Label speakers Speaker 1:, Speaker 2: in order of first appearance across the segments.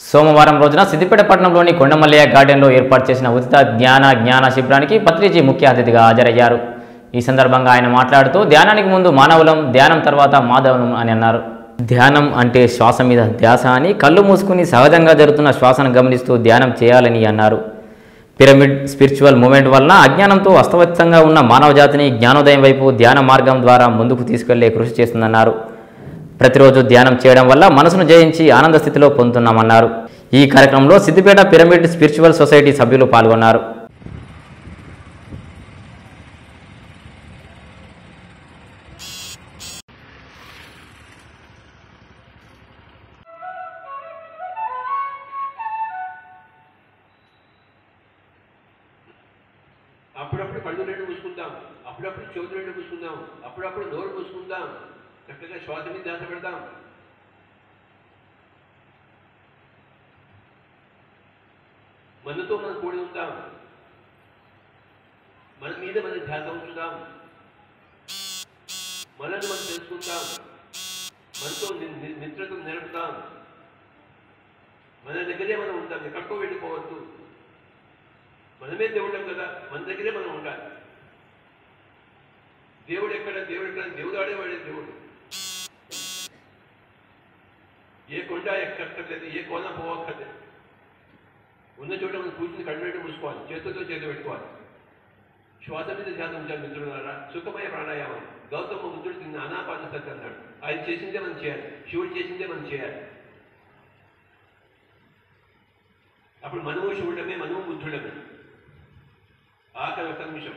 Speaker 1: సోమవారం రోజున సిద్దిపేట పట్టణంలోని కొండమల్లయ్య గార్డెన్లో ఏర్పాటు చేసిన ఉచిత జ్ఞాన జ్ఞాన శిబిరానికి పత్రిజీ ముఖ్య అతిథిగా హాజరయ్యారు ఈ సందర్భంగా ఆయన మాట్లాడుతూ ధ్యానానికి ముందు మానవులం ధ్యానం తర్వాత మాధవులం అని అన్నారు ధ్యానం అంటే శ్వాస మీద ధ్యాస అని కళ్ళు మూసుకుని సహజంగా జరుగుతున్న శ్వాసను గమనిస్తూ ధ్యానం చేయాలని అన్నారు పిరమిడ్ స్పిరిచువల్ మూమెంట్ వలన అజ్ఞానంతో అస్తవ్యస్తంగా ఉన్న మానవ జాతిని జ్ఞానోదయం వైపు ధ్యాన మార్గం ద్వారా ముందుకు తీసుకెళ్లే కృషి చేస్తుందన్నారు ప్రతిరోజు ధ్యానం చేయడం వల్ల మనసును జయించి ఆనంద స్థితిలో పొందుతున్నామన్నారు ఈ కార్యక్రమంలో సిద్దిపేట పిరమిడ్ స్పిరిచువల్ సొసైటీ సభ్యులు పాల్గొన్నారు
Speaker 2: అప్పుడప్పుడు కళ్ళు రెండు మూసుకుందాం అప్పుడప్పుడు చెవులు రెండు మూసుకుందాం అప్పుడప్పుడు నోరు మూసుకుందాం చక్కగా శ్వాస మీద ధ్యాస పెడదాం మనతో మనం కూడి ఉంటాం మన మీద మన ధ్యాస ఉంచుదాం మనల్ని మనం తెలుసుకుందాం మనతో ని- ని- మిత్రత్వం నిలుపుతాం మన దగ్గరే మనం ఉంటాం ఎక్కడికో వెళ్ళిపోవద్దు మనమే దేవుళ్ళం కదా మన దగ్గరే మనం ఉండాలి దేవుడు ఎక్కడ దేవుడు ఎక్కడ దేవుడు ఆడేవాడే దేవుడు ఏ కొండ ఎక్కక్కర్లేదు ఏ కోన పోవక్కర్లేదు ఉన్న చోట మనం కూర్చుని కళ్ళు మూసుకోవాలి చేతులతో చేతి పెట్టుకోవాలి శ్వాస మీద ధ్యానం ఉంచాలి మిత్రులారా సుఖమయ ప్రాణాయామం గౌతమ బుద్ధుడు తిన్న అనాపాన సత్ అన్నాడు ఆయన చేసిందే మనం చేయాలి శివుడు చేసిందే మనం చేయాలి అప్పుడు మనము శివుడమే మనము బుద్ధుడమే ఆఖరి ఒక నిమిషం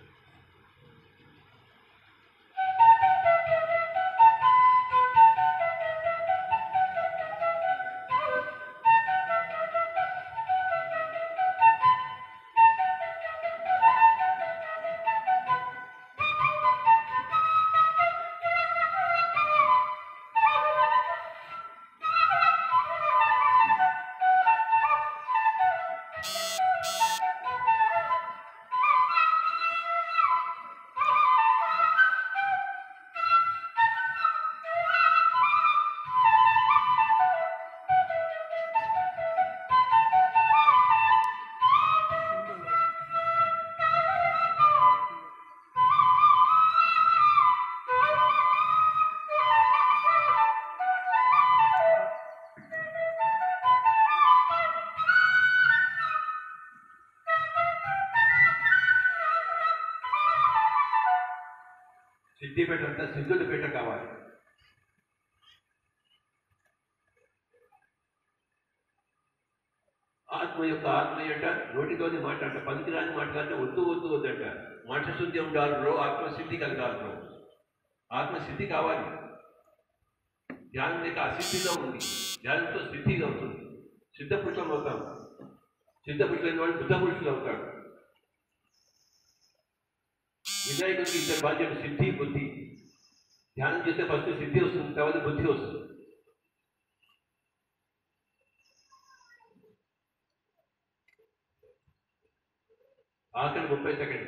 Speaker 2: సిద్ధిపేట అంతా సిద్ధుల పీట కావాలి ఆత్మ యొక్క ఆత్మయట నోటితోని మాట్లాడట పనికిరాని మాట్లాడితే వద్దు వద్దు వద్దట మాట శుద్ధి ఉండాలి రో ఆత్మసిద్ధి కలగాలి రో ఆత్మసిద్ధి కావాలి ధ్యానం లేక అసిద్ధిలో ఉంది ధ్యానంతో సిద్ధిగా అవుతుంది సిద్ధ పురుషులం అవుతాం సిద్ధ పురుషులైన వాడు బుద్ధ పురుషులు అవుతాడు వినాయకుడికి ఇద్దరు బాధ్యత సిద్ధి బుద్ధి ధ్యానం చేస్తే ఫస్ట్ సిద్ధి వస్తుంది తర్వాత బుద్ధి వస్తుంది ఆఖరి ముప్పై సెకండ్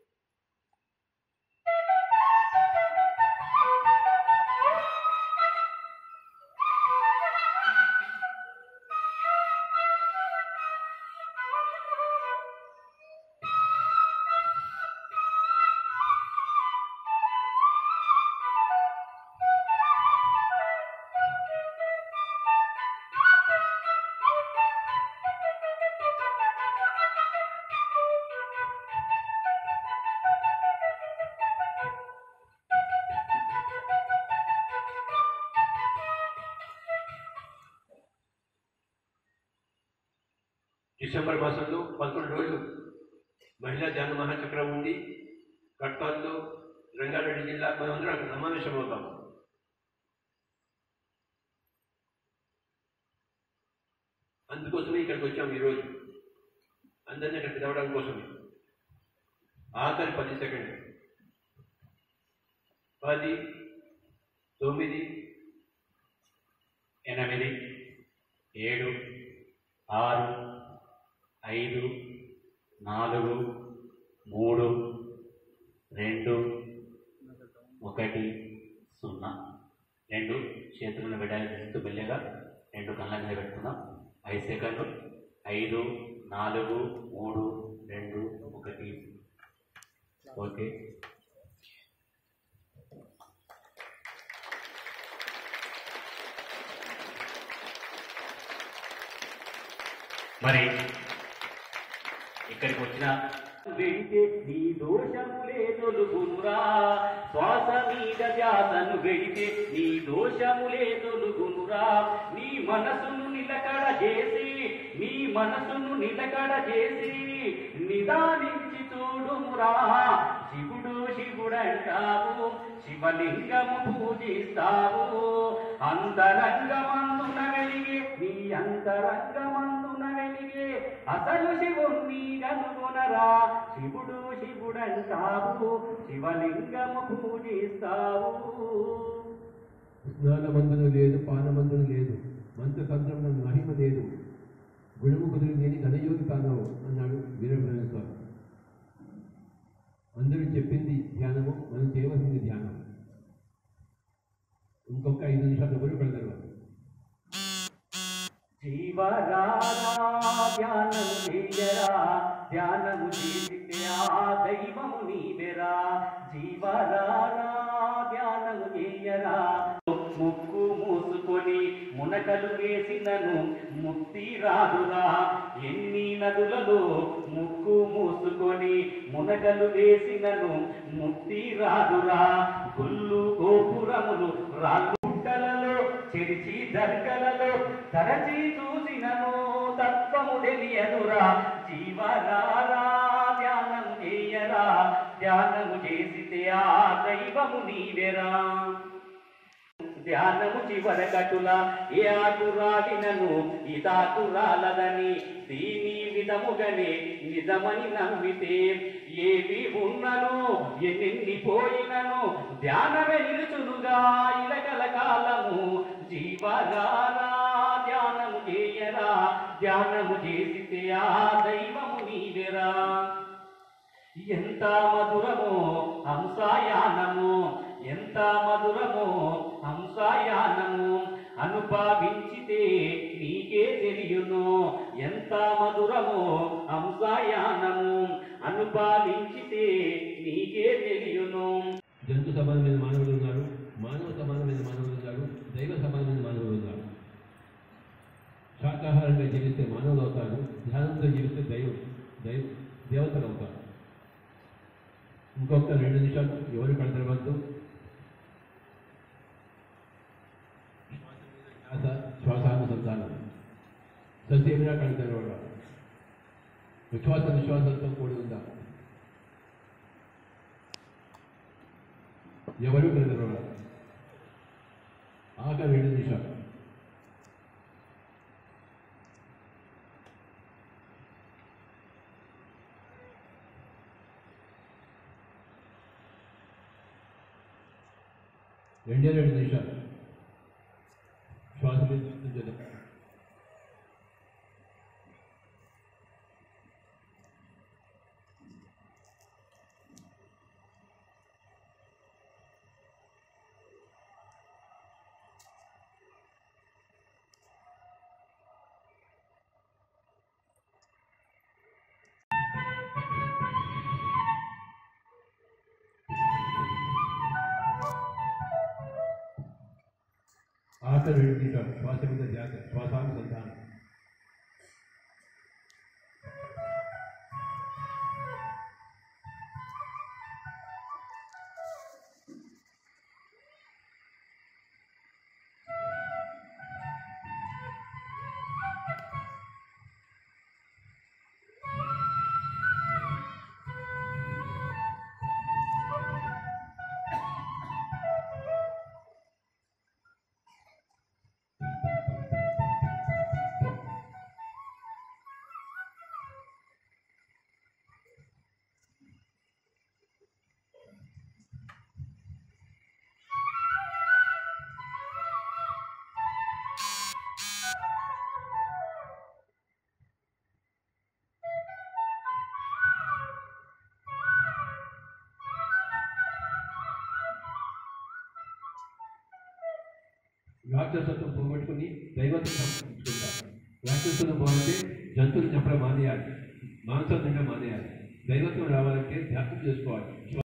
Speaker 2: డిసెంబర్ మాసంలో పదకొండు రోజులు మహిళా ధ్యాన మహాచక్రం ఉంది కట్పాల్లో రంగారెడ్డి జిల్లా మనమందరం అక్కడ సమావేశం అవుతాం అందుకోసమే ఇక్కడికి వచ్చాం ఈరోజు అందరినీ ఇక్కడ పిలవడం కోసమే ఆఖరి పది సెకండ్ పది తొమ్మిది
Speaker 3: ఎనిమిది ఏడు ఆరు ఐదు నాలుగు మూడు రెండు ఒకటి సున్నా రెండు చేతులను విడాయిస్తూ మెల్లగా రెండు కళ్ళ మీద పెట్టుకుందాం ఐదు సెకండ్లు ఐదు నాలుగు మూడు రెండు ఒకటి ఓకే మరి ఇక్కడికి వచ్చిన వెడితే నీ దోషములే తొలుగునురా శ్వాస మీద ధ్యాసను వెడితే నీ దోషములే తొలుగునురా నీ మనసును నిలకడ చేసి నీ మనసును నిలకడ చేసి నిదానించి చూడుమురా శివుడు శివుడంటావు శివలింగము పూజిస్తావు అంతరంగమందున వెలిగే నీ అంతరంగమందున వెలిగే అసలు శివుణ్ణి కనుగొనరా శివుడు శివుడంటావు శివలింగము పూజిస్తావు
Speaker 4: స్నానమందును లేదు పానమందును లేదు మంత్రతంత్రమున మహిమ లేదు గుణము కుదిరి లేని ఘనయోగి కాను అన్నాడు వీరభద్ర స్వామి అందరూ చెప్పింది ధ్యానము మనం చేయవలసింది ధ్యానం ఇంకొక ఐదు నిమిషాలు ఎవరు పెడతారు
Speaker 3: జీవరారా ధ్యానము చేయరా ధ్యానము చేసితే ఆ దైవము నీవెరా జీవరారా ధ్యానము చేయరా ముక్కు మూసుకొని మునకలు వేసినను ముక్తి రాదురా ఎన్ని నదులలో ముక్కు మూసుకొని మునకలు వేసినను ముక్తి రాదురా గుళ్ళు గోపురములు రాళ్ళు గుట్టలలో చెరిచి దర్గలలో తరచి చూసినను తత్వము తెలియదురా జీవరారా ధ్యానం చేయరా ధ్యానము చేసితే ఆ దైవము నీవెరా ధ్యానము చివర కటుల ఏ ఆకురాలినను ఇదాకురాలదని దీని విధముగనే నిజమని నమ్మితే ఏవి ఉన్నను ఎన్నెన్ని పోయినను ధ్యానమే నిలుచునుగా ఇలకల కాలము జీవగారా ధ్యానము చేయరా ధ్యానము చేసితే ఆ దైవము నీవెరా ఎంత మధురమో హంసాయానము ఎంత మధురమో హంసాయానము అనుభవించితే నీకే తెలియను ఎంత మధురమో హంసాయానము అనుభవించితే నీకే తెలియను
Speaker 4: జంతు సమానమైన మానవులు ఉన్నారు మానవ సమానమైన మానవులు ఉన్నారు దైవ సమానమైన మానవులు ఉన్నారు శాకాహారంగా జీవిస్తే మానవులు అవుతారు ధ్యానంతో జీవిస్తే దైవం దైవ దేవతలు అవుతారు ఇంకొక రెండు నిమిషాలు ఎవరు కడతారు వద్దు శ్వాస శ్వాసానుసంధానం ససేమినా కడతారు వాడు విశ్వాస విశ్వాసంతో కూడి ఉందా ఎవరు కడతారు వాడు ఆఖరి రెండు నిమిషాలు రెండే రెండు నిమిషాలు శ్వాస మీద దృష్టి చేద్దాం. ఆఖరి రెండు నిమిషాలు శ్వాస మీద ధ్యాస శ్వాసానుసంధానం రాక్షసత్వం పోగొట్టుకుని దైవత్వం సంపాదించుకుంటారు రాక్షసులు బాగుంటే జంతువులు చెప్పడం మానేయాలి మాంసం తినడం మానేయాలి దైవత్వం రావాలంటే ధ్యానం చేసుకోవాలి